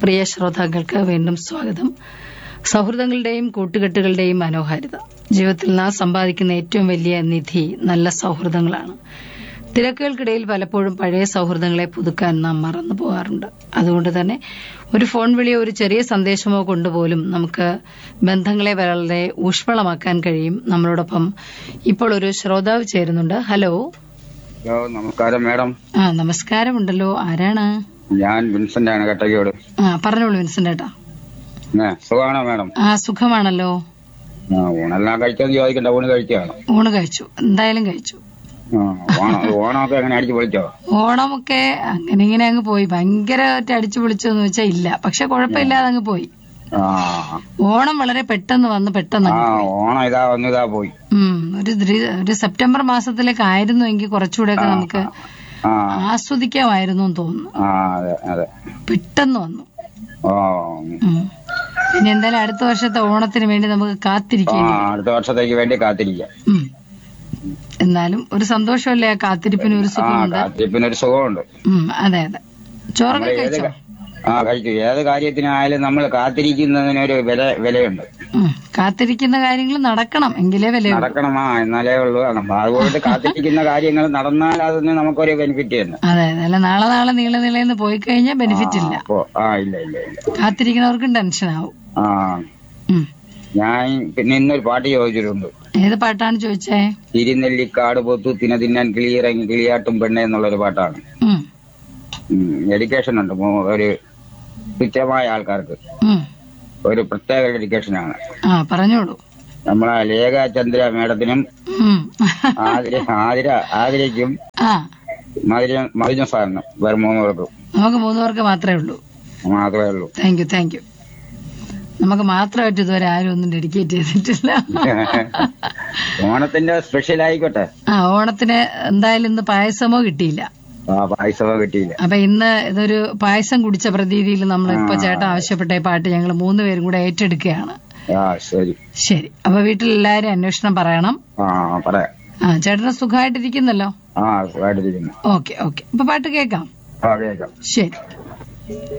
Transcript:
പ്രിയ ശ്രോതാക്കൾക്ക് വീണ്ടും സ്വാഗതം സൗഹൃദങ്ങളുടെയും കൂട്ടുകെട്ടുകളുടെയും മനോഹാരിത ജീവിതത്തിൽ നാം സമ്പാദിക്കുന്ന ഏറ്റവും വലിയ നിധി നല്ല സൗഹൃദങ്ങളാണ് തിരക്കുകൾക്കിടയിൽ പലപ്പോഴും പഴയ സൗഹൃദങ്ങളെ പുതുക്കാൻ നാം മറന്നു പോകാറുണ്ട് അതുകൊണ്ട് തന്നെ ഒരു ഫോൺ വിളിയോ ഒരു ചെറിയ സന്ദേശമോ കൊണ്ടുപോലും നമുക്ക് ബന്ധങ്ങളെ വളരെ ഊഷ്മളമാക്കാൻ കഴിയും നമ്മളോടൊപ്പം ഇപ്പോൾ ഒരു ശ്രോതാവ് ചേരുന്നുണ്ട് ഹലോ ഹലോ നമസ്കാരം മാഡം ആ നമസ്കാരമുണ്ടല്ലോ ആരാണ് ഞാൻ വിൻസെന്റ് ആണ് കട്ടക്കോട് ആ പറഞ്ഞോളൂ വിൻസെന്റ് ഏട്ടാ ഏ, സുഖമാണോ മാഡം ആ സുഖമാണല്ലോ ആ ഊണെല്ലാം കഴിച്ചെന്ന് ചോദിക്കണ്ട ഊണ് കഴിച്ചാണ് ഊണ് കഴിച്ചു എന്തായാലും കഴിച്ചു ഓണം ഓണമൊക്കെ എങ്ങനെ അടിച്ചു പൊളിച്ചോ ഓണമൊക്കെ അങ്ങനെ ഇങ്ങനെ അങ്ങ് പോയി ഭയങ്കരമായിട്ട് അടിച്ചു പൊളിച്ചോന്ന് വെച്ചാൽ ഇല്ല പക്ഷെ കുഴപ്പമില്ലാതെ അങ്ങ് പോയി ആ ഓണം വളരെ പെട്ടെന്ന് വന്ന് പെട്ടെന്ന് ആ അങ്ങ് പോയി. ഓണം ഇതാ വന്നു ഇതാ പോയി ഉം ഒരു ദ്രി- ഒരു സെപ്റ്റംബർ മാസത്തിലേക്ക് ആയിരുന്നുവെങ്കിൽ കുറച്ചുകൂടെയൊക്കെ നമുക്ക് ആ ആസ്വദിക്കാമായിരുന്നു എന്ന് തോന്നുന്നു ആ അതെ അതെ പെട്ടെന്ന് വന്നു ഓ ഉം. പിന്നെ എന്തായാലും അടുത്ത വർഷത്തെ ഓണത്തിന് വേണ്ടി നമുക്ക് ആ കാത്തിരിക്കേണ്ടി വരും. അടുത്ത വർഷത്തേക്ക് വേണ്ടി കാത്തിരിക്കാം ഉം. എന്നാലും ഒരു സന്തോഷമല്ലേ ആ കാത്തിരിപ്പിന് ഒരു ആ സുഖമുണ്ട് കാത്തിരിപ്പിനൊരു സുഖമുണ്ട് ഉം, അതെ അതെ ചോറൊക്കെ നമ്മള് ഏത് കഴിച്ചോ ക- ആ കഴിച്ചു ഏത് കാര്യത്തിനായാലും നമ്മൾ കാത്തിരിക്കുന്നതിനൊരു വില വിലയുണ്ട് ഉം, കാത്തിരിക്കുന്ന കാര്യങ്ങൾ നടക്കണം എങ്കിലേ വിലയുള്ളൂ നടക്കണമാ എന്നാലേ ഉള്ളൂ അപ്പൊ അതുകൊണ്ട് കാത്തിരിക്കുന്ന കാര്യങ്ങൾ നടന്നാൽ അതിന് നമുക്കൊരു ബെനിഫിറ്റ് തന്നെ അതെ അതെ അല്ല നാളെ നാളെ നീളെ നീളെന്ന് പോയി കഴിഞ്ഞാൽ ബെനിഫിറ്റ് ഇല്ല അപ്പോ ആ ഇല്ല ഇല്ല ഇല്ല കാത്തിരിക്കുന്നവർക്കും ടെൻഷൻ ആവും ആ ഉം. ഞാൻ പിന്നെ ഇന്നൊരു പാട്ട് ചോദിച്ചിട്ടുണ്ട് ഏത് പാട്ടാണ് ചോദിച്ചേ തിരുനെല്ലിക്കാട് പൊത്തു തിന തിന്നാൻ കിളിയിറങ്ങി കിളിയാട്ടും പെണ്ണെ എന്നുള്ളൊരു പാട്ടാണ് ഉം, എഡ്യൂക്കേഷൻ ഉണ്ട് മൂ- ഒരു തുച്ഛമായ ആൾക്കാർക്ക് ഉം. ഒരു പ്രത്യേക ഡെഡിക്കേഷനാണ് ആ പറഞ്ഞോളൂ നമ്മളെ ലേഖ ചന്ദ്ര മേഡത്തിനും ഉം. ആതിര ആതിര ആതിരയ്ക്കും ആ മധുര മധുജ സാറിനും വേറെ മൂന്ന് പേർക്കും നമുക്ക് മൂന്ന് പേർക്ക് മാത്രമേ ഉള്ളൂ മാത്രമേ ഉള്ളൂ താങ്ക് യു താങ്ക് യു നമുക്ക് മാത്രമായിട്ട് ഇതുവരെ ആരും ഒന്നും ഡെഡിക്കേറ്റ് ചെയ്തിട്ടില്ല ഓണത്തിന്റെ സ്പെഷ്യൽ ആയിക്കോട്ടെ ആ ഓണത്തിന് എന്തായാലും ഇന്ന് പായസമോ കിട്ടിയില്ല ആ പായസമോ കിട്ടിയില്ല അപ്പൊ ഇന്ന് ഇതൊരു പായസം കുടിച്ച പ്രതീതിയിൽ നമ്മൾ ഇപ്പൊ ചേട്ടൻ ആവശ്യപ്പെട്ട ഈ പാട്ട് ഞങ്ങൾ മൂന്നുപേരും കൂടെ ഏറ്റെടുക്കുകയാണ് ആ ശരി ശരി അപ്പൊ വീട്ടിൽ എല്ലാരും അന്വേഷണം പറയണം ആ പറയാം ആ ചേട്ടന് സുഖമായിട്ടിരിക്കുന്നല്ലോ ആ സുഖമായിട്ടിരിക്കുന്നു ഓക്കെ ഓക്കെ അപ്പൊ പാട്ട് കേൾക്കാം ആ കേൾക്കാം ശരി